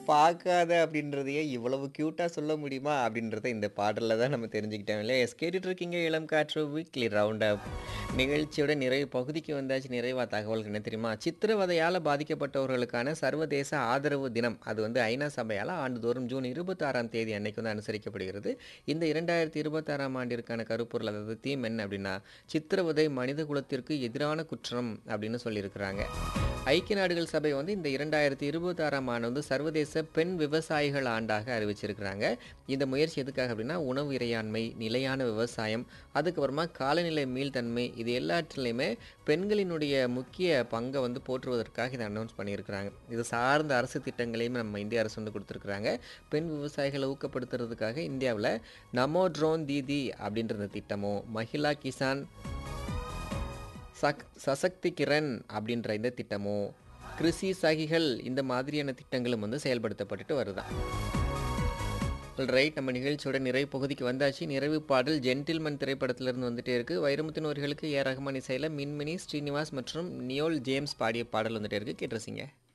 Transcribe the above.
பார்க்காத அப்படின்றதையே இவ்வளவு கியூட்டா சொல்ல முடியுமா? அப்படின்றத இந்த பாடல்ல தான் நம்ம தெரிஞ்சுக்கிட்டோம் இல்லையா? எஸ் கேட்டுட்டு இருக்கீங்க இளம் காற்று வீக்லி ரவுண்ட் அப். நிகழ்ச்சியோட நிறைவு பகுதிக்கு வந்தாச்சு. நிறைவா தகவல்கள் என்ன தெரியுமா? சித்திரவதையால பாதிக்கப்பட்டவர்களுக்கான சர்வதேச ஆதரவு தினம். அது வந்து ஐநா சபையால ஆண்டுதோறும் ஜூன் 26ஆம் தேதி அன்னைக்கு வந்து அனுசரிக்கப்படுகிறது. இந்த 2026ஆம் ஆண்டிற்கான கருப்பொருள் அதாவது தீம் என்ன அப்படின்னா, சித்திரவதை மனித குலத்திற்கு எதிரான குற்றம் அப்படின்னு சொல்லியிருக்கிறாங்க. ஐக்கிய நாடுகள் சபை வந்து இந்த 2026ஆம் ஆண்டு வந்து சர்வதேச பெண் விவசாயிகள் ஆண்டாக அறிவிச்சிருக்கிறாங்க. இந்த முயற்சி எதுக்காக அப்படின்னா, உணவு இறையாண்மை, நிலையான விவசாயம், அதுக்கப்புறமா காலநிலை மீள்தன்மை இது எல்லாற்றிலயுமே பெண்களினுடைய முக்கிய பங்க வந்து போற்றுவதற்காக இத அனௌன்ஸ் பண்ணியிருக்கிறாங்க. இது சார்ந்த அரசு திட்டங்களையும் நம்ம இந்திய அரசு வந்து குடுத்துருக்காங்க. பெண் விவசாயிகள ஊக்கப்படுத்துறதுக்காக இந்தியாவுல நமோ ட்ரோன் தீதி அப்படின்ற இந்த திட்டமும், மஹிளா கிசான் சக் சசக்தி கிரண் அப்படின்ற இந்த திட்டமும், கிருஷி சகிகள் இந்த மாதிரியான திட்டங்களும் வந்து செயல்படுத்தப்பட்டுட்டு வருதாம். ரைட் நம்ம நிகழ்ச்சியோட நிறைவு பகுதிக்கு வந்தாச்சு. நிறைவு பாடல் ஜென்டில்மன் திரைப்படத்திலிருந்து வந்துட்டே இருக்கு. வைரமுத்தின் வரிகளுக்கு ஏ. ரஹ்மான் இசையில மின்மினி, ஸ்ரீனிவாஸ் மற்றும் நியோல் ஜேம்ஸ் பாடிய பாடல் வந்துட்டே இருக்கு. கேட்டு ரசிங்க.